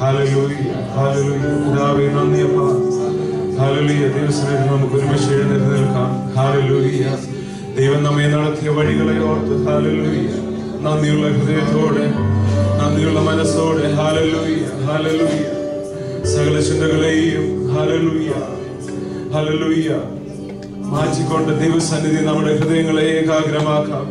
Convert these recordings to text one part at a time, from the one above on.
Hallelujah hallelujah പിതാവേ നന്ദിയപ്പ hallelujah ദൈവസന്നിധിയിൽ നമുക്ക് ഒരുമിച്ച് എഴുന്നേറ്റ് നിൽക്കാം ഹല്ലേലൂയ ദൈവം നമ്മെ നടത്തിയ വഴികളെ ഓർത്ത് ഹല്ലേലൂയ നന്ദിയുള്ള ഹൃദയത്തോടെ നന്ദിയുള്ള മനസ്സോടെ ഹല്ലേലൂയ ഹല്ലേലൂയ സകല ചിന്തകളെയും ഹല്ലേലൂയ ഹല്ലേലൂയ മാറ്റിക്കൊണ്ട് ദൈവസന്നിധി നമ്മുടെ ഹൃദയങ്ങളെ ഏകാഗ്രമാക്കാം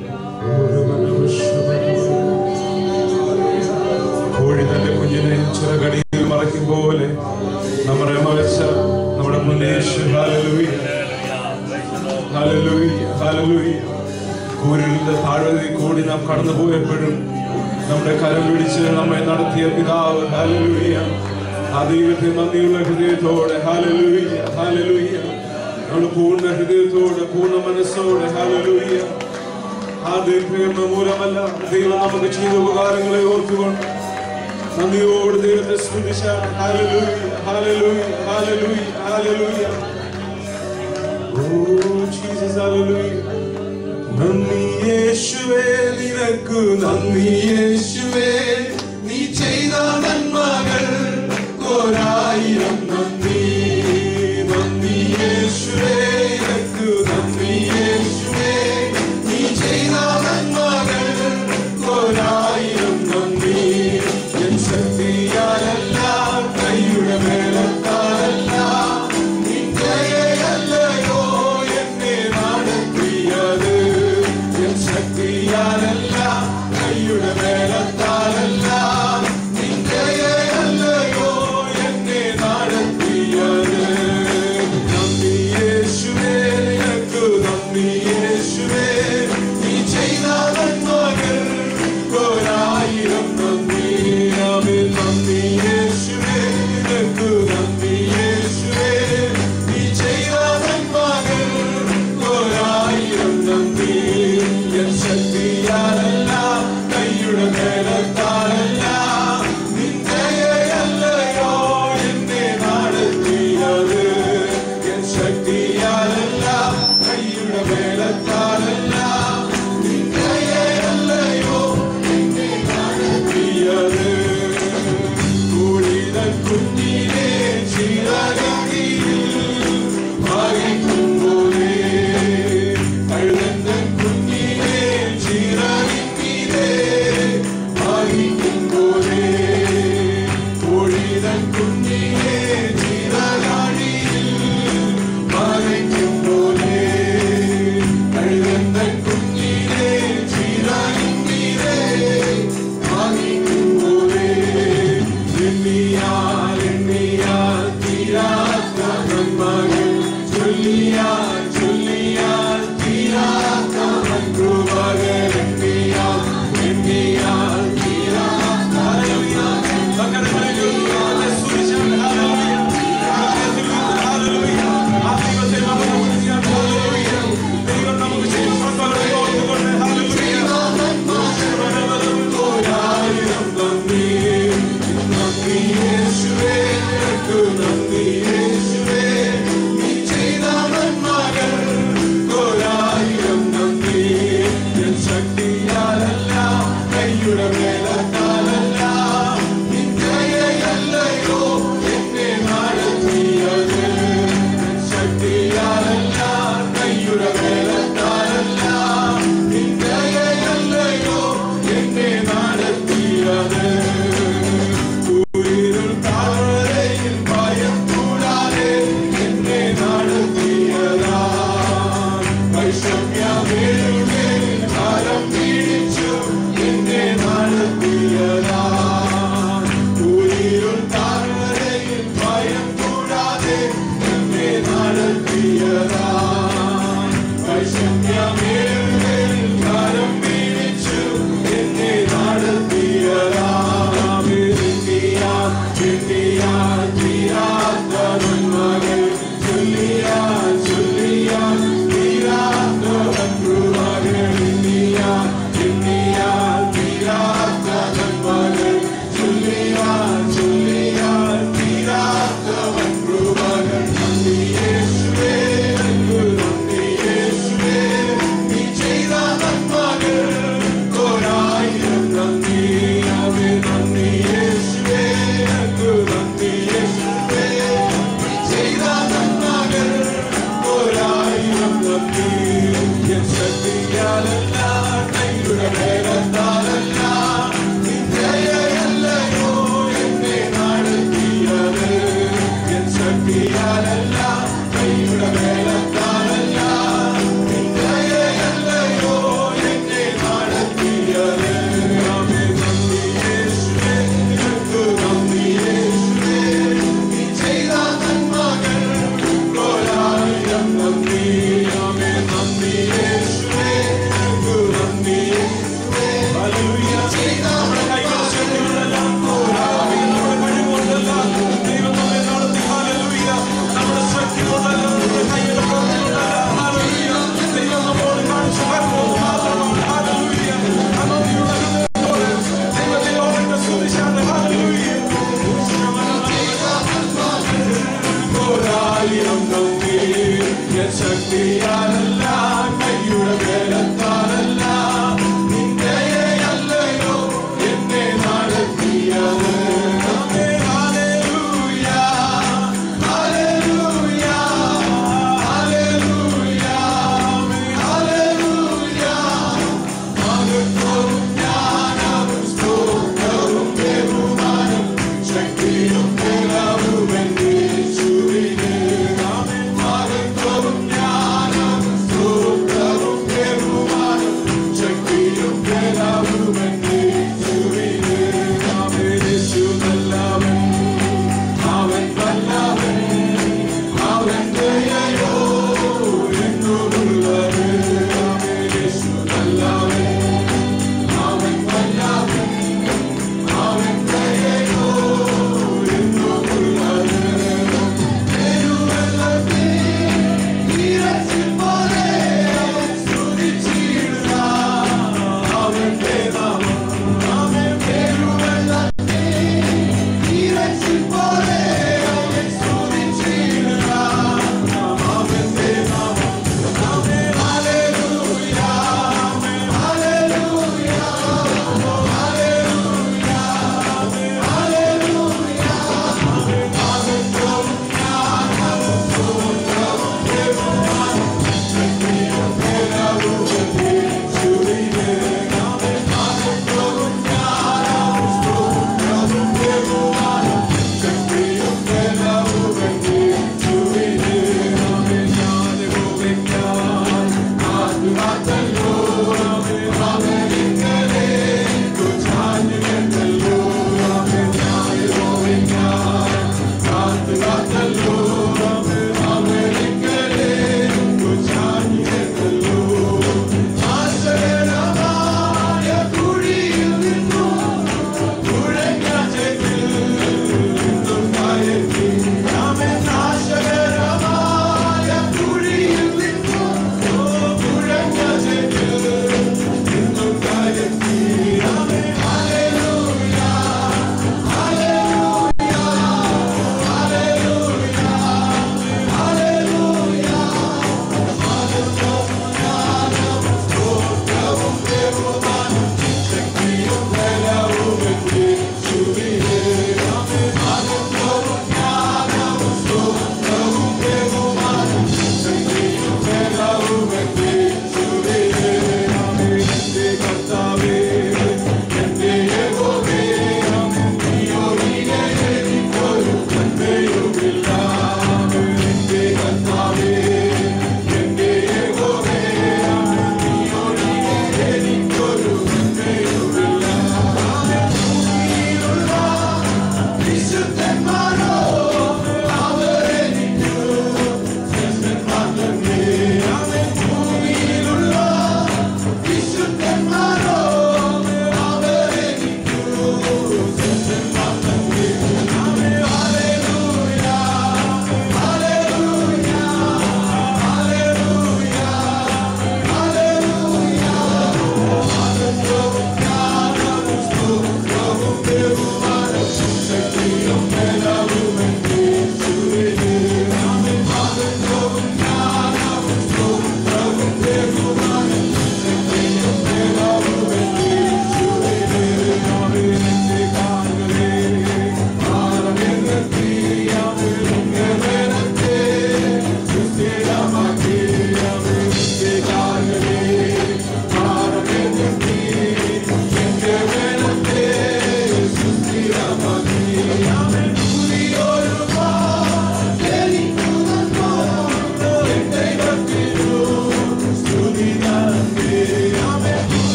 കോഴി തന്റെ കുഞ്ഞിനെ ചിറകടിയിൽ മറയ്ക്കും പോലെ നമ്മളെ മറച്ച നമ്മുടെ മുന്നേഷ് ഹാലലൂയ ഹാലലൂയ ഹാലലൂയ കൂരിന്റെ താഴ്വരയിൽ കൂടി നാം കടന്നു പോയപ്പോഴും നമ്മുടെ കരം പിടിച്ച് നമ്മെ നടത്തിയ പിതാവ് ഹാലലൂയ ആ ദൈവത്തെ നന്ദിയുള്ള ഹൃദയത്തോടെ ഹാലലൂയ ഹാലലൂയ നമ്മൾ പൂർണ്ണ ഹൃദയത്തോടെ പൂർണ്ണ മനസ്സോടെ ഹാലലൂയ ആ ദൈവപ്രേമ മൂലമല്ല ദൈവം നമുക്ക് ചെയ്ത ഉപകാരങ്ങളെ ഓർത്തുകൊണ്ട് നന്ദിയോട് ദൈവത്തെ സ്തുതിച്ച hallelujah hallelujah hallelujah hallelujah oh Jesus hallelujah നന്ദി യേശുവേ നിനക്കു നന്ദി യേശുവേ നീ ചെയ്ത നന്മകൾ ഒരായിരം നന്ദി നന്ദി യേശുവേ നിനക്കു നന്ദി യേശുവേ നീ ചെയ്ത നന്മകൾ ഒരായിരം നന്ദി എൻ ശക്തിയാലല്ല കൈയുടെ മേലത്താലല്ല നിന്റെയല്ലയോ എന്നെ നടത്തിയത് എൻ ശക്തിയാലല്ല കൈയുടെ മേലത്താലല്ല നിന്റെയല്ലയോ എന്നെ നടത്തിയത് നന്ദി യേശുവേ നിനക്ക് നന്ദി യേശുവേ നീ ചെയ്ത നന്മകൾ ഒരായിരം നന്ദി ആമേൻ നന്ദി യേശുവേ നിനക്ക് നന്ദി യേശുവേ നീ ചെയ്ത നന്മകൾ ഒരായിരം നന്ദി എൻ ശക്തിയാലല്ല കൈയുടെ മേലത്താലല്ല നിന്റെയല്ലയോ എന്നെ നടത്തിയത് എൻ ശക്തിയാലല്ല കൈയുടെ മേലത്താലല്ല നിന്റെയല്ലയോ എന്നെ നടത്തിയത് കൂടിതൻ കുഞ്ഞിനെ ചിറകടിയിൽ മറിക്കുമ്പോഴേ കഴുതൻ കുഞ്ഞിനെ ചിറകിന്മീതെ മറിക്കുമ്പോഴേ കൂടിതൻ കുഞ്ഞിനെ ചിറകടിയിൽ മറിക്കുമ്പോഴേ കഴുതൻ കുഞ്ഞിനെ ചിറകിന്മീതെ മറിക്കുമ്പോഴേ എണ്ണിയാൽ എണ്ണിയാൽ തീരാത്ത നന്മകൾ ചൊല്ലിയാൽ ചൊല്ലിയാൽ തീരാത്ത കൃപകൾ എണ്ണിയാൽ എണ്ണിയാൽ തീരാത്ത ദൈവം നമുക്ക് ചെയ്ത നന്മകളെ ഓർത്തുകൊണ്ട് ഒരായിരം നന്ദി നന്ദി യേശുവേ നിനക്ക് നന്ദി യേശുവേ നീ ചെയ്ത നന്മകൾ ഒരായിരം നന്ദി എൻ ശക്തിയാലല്ല കൈയുടെ മേലത്താലല്ല നിന്റെയല്ലയോ എന്നെ നടത്തിയത് എൻ ശക്തിയാലല്ല കൈയുടെ മേലത്താലല്ല നിന്റെയല്ലയോ എന്നെ നടത്തിയത് ഉയരും താഴ്വരയിൽ ഭയം കൂടാതെ എന്നെ നടത്തിയതാ വൈഷമ്യമേഴുടെ കാലം പിടിച്ചു എന്നെ നടത്തിയതാ ഉയരും താഴ്വരയിൽ ഭയം കൂടാതെ എന്നെ നടത്തിയതാ വൈഷമ്യമേഴുടെ കാലം പിടിച്ചു എന്നെ നടത്തിയതാ ചൊല്ലിയാ ചൊല്ലിയാ തീരാത്ത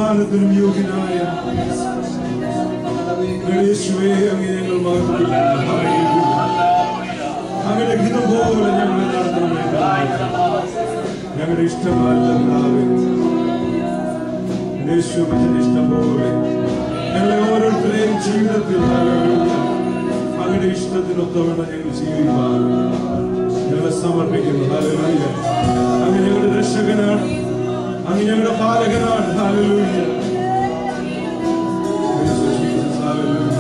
ബഹുമാനത്തിനും യോഗ്യനായ യേശുവേ അങ്ങ് ഞങ്ങൾ മഹത്വപ്പെടുത്തുന്നു. അങ്ങയുടെ ഹിതം പോലെ ഞങ്ങളെ നടത്തണമേ ഞങ്ങളുടെ ഇഷ്ടമല്ല കർത്താവേ. യേശുവിന്റെ ഇഷ്ടം പോലെ ഞങ്ങളെ ഓരോരുത്തരെയും ജീവിതത്തിൽ ഹല്ലേലൂയ, അങ്ങയുടെ ഇഷ്ടത്തിനൊത്തവണ്ണം ഞങ്ങൾ ജീവിക്കാൻ ഞങ്ങളെ സമർപ്പിക്കുന്നു ഹല്ലേലൂയ. അങ്ങ് ഞങ്ങളുടെ രക്ഷകനാണ് അങ്ങ് ഞങ്ങളുടെ പാലകനാണ് hallelujah. Praise you, Jesus. Hallelujah.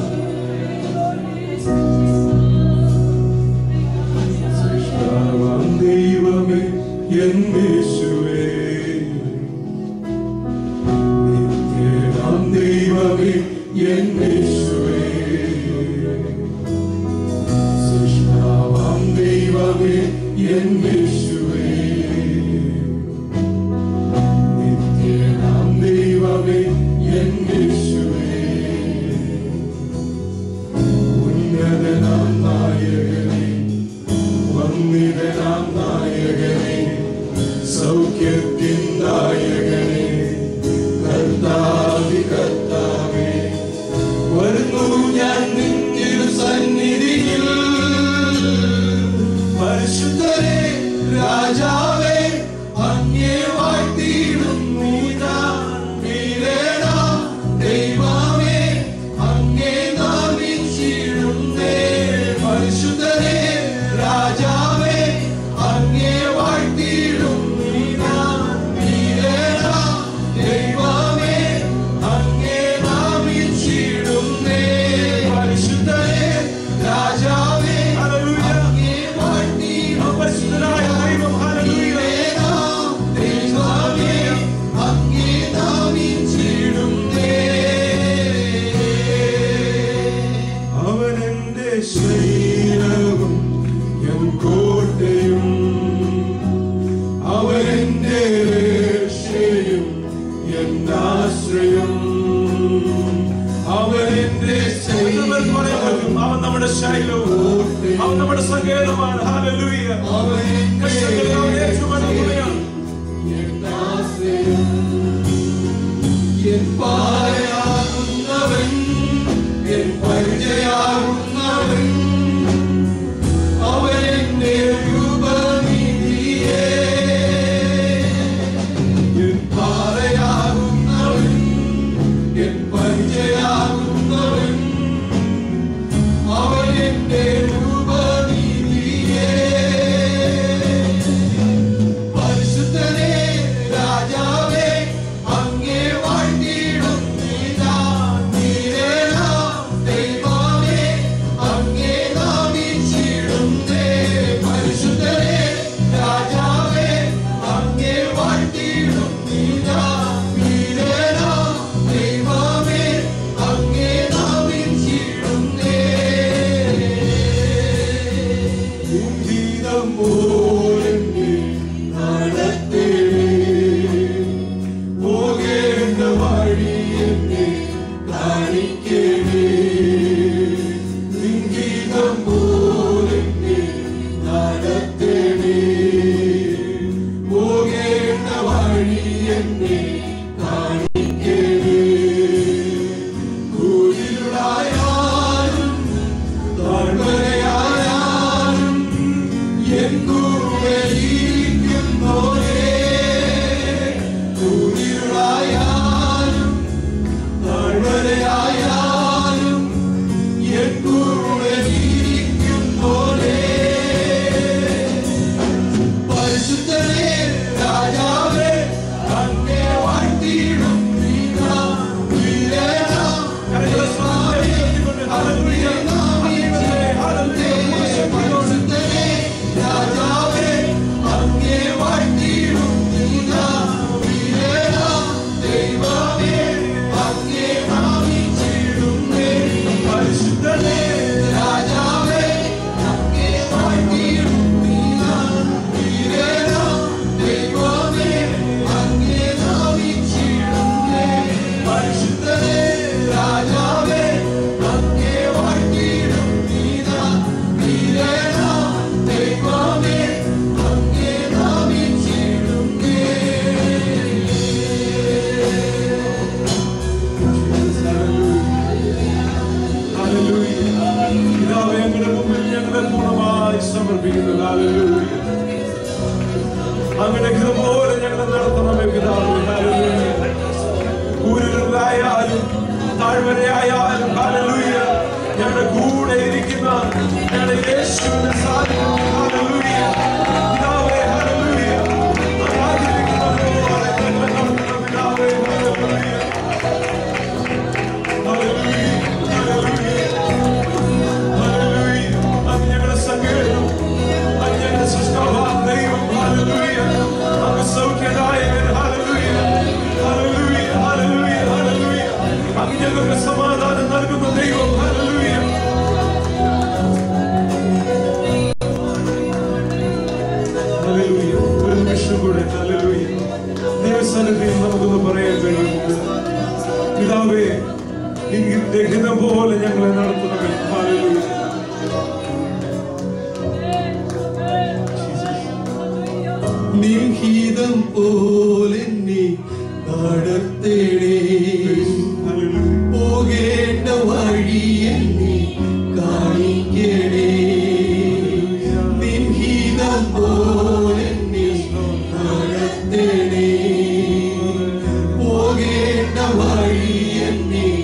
സൃഷ്ടാവാം ദൈവമേ എൻ യേശുവേ നിത്യനാം ദൈവമേ എൻ യേശുവേ സൃഷ്ടാവാം ദൈവമേ എൻ യേശുവേ നിത്യനാം ദൈവമേ എൻ യേശുവേ ഉന്നതനാം നായകനേ വന്നിതനാം നായകനേ സൗഖ്യത്തിൻ നായകനേ കർത്താവി കർത്താവേ വരുന്നു ഞാൻ നിന്നിരു സന്നിധിയിൽ പരിശുദ്ധരെ രാജാവേ അങ്ങേ വാഴ്ത്തിയിടുന്നു ഞാൻ വീരേടാ ദൈവമേ അങ്ങേ നാമിച്ചിടുന്നേ പരിശുദ്ധരെ രാജാവേ അങ്ങേ വാഴ്ത്തിയിടുന്നു ഞാൻ വീരേടാ ദൈവമേ അങ്ങേ നാമിച്ചിടുന്നേ പരിശുദ്ധരെ രാജാവേ അങ്ങേ വാഴ്ത്തിയിടുന്നു പരിശുദ്ധനായ ദൈവം വീരേടാ ദൈവമേ അങ്ങേ നാമിച്ചിടുന്നേ അവനെന്റെ ശരീരവും എൻ കോട്ടയും അവനെന്റെ രക്ഷയും എൻ ആശ്രയം അവനെന്റെ ശരീരവും അവൻ നമ്മുടെ ശൈലവും അവൻ നമ്മുടെ സങ്കേതമാണ് ഹാലലൂയ കഷ്ടങ്ങളിൽ അവൻ ഏറ്റവും തുണയാണ് എൻ പാറയാകുന്നവൻ എൻ പരിചയാകുന്നവൻ അവൻ എന്റെ രൂപനിധിയേ എൻ പാറയാകുന്നവൻ എൻ പരിചയാകുന്നവൻ അവൻ എന്റെ രൂപനിധിയേ പരിശുദ്ധനെ രാജാവേ അങ്ങേ വാഴ്ത്തിയിടുന്നു താഴ്വര ആയാലും ഹല്ലേലൂയ ഞങ്ങളുടെ കൂടെ ഇരിക്കുന്ന ഞങ്ങളുടെ യേശുവിന്റെ സാന്നിധ്യം ഹല്ലേലൂയ പിതാവേ ഹല്ലേലൂയ ആരാധിക്കുന്നതുപോലെ ഞങ്ങളെ നടത്തുന്ന പിതാവേ ഹല്ലേലൂയ ഹല്ലേലൂയ ഹല്ലേലൂയ ഹല്ലേലൂയ അത് ഞങ്ങളുടെ സങ്കേതം അത് ഞങ്ങളുടെ സൃഷ്ടാവാം ദൈവം ഹല്ലേലൂയ അങ്ങ് സൗഖ്യദായകൻ ഹല്ലേലൂയ ഹല്ലേലൂയ ഹല്ലേലൂയ ഹല്ലേലൂയ അങ്ങ് ഞങ്ങൾക്ക് സമാധാനം നൽകുന്ന ദൈവം ഹല്ലേലൂയ ഹല്ലേലൂയ ഒരു നിമിഷം കൂടെ ഹല്ലേലൂയ ദൈവസന്നിധിയിൽ നമുക്കൊന്ന് പറയാൻ കഴിയുന്നത് പിതാവേ ഇങ്ങനെ ഹിതം പോലെ ഞങ്ങളെ നടത്തുന്നവൻ ഹല്ലേലൂയ നിൻഹിതം പോലെന്നെ നടത്തേണേ ഹല്ലേലൂയ പോകേണ്ട വഴി എന്നെ കാണിക്കണേ നിൻഹിതം പോലെന്നെ നടത്തേണേ പോകേണ്ട വഴി എന്നെ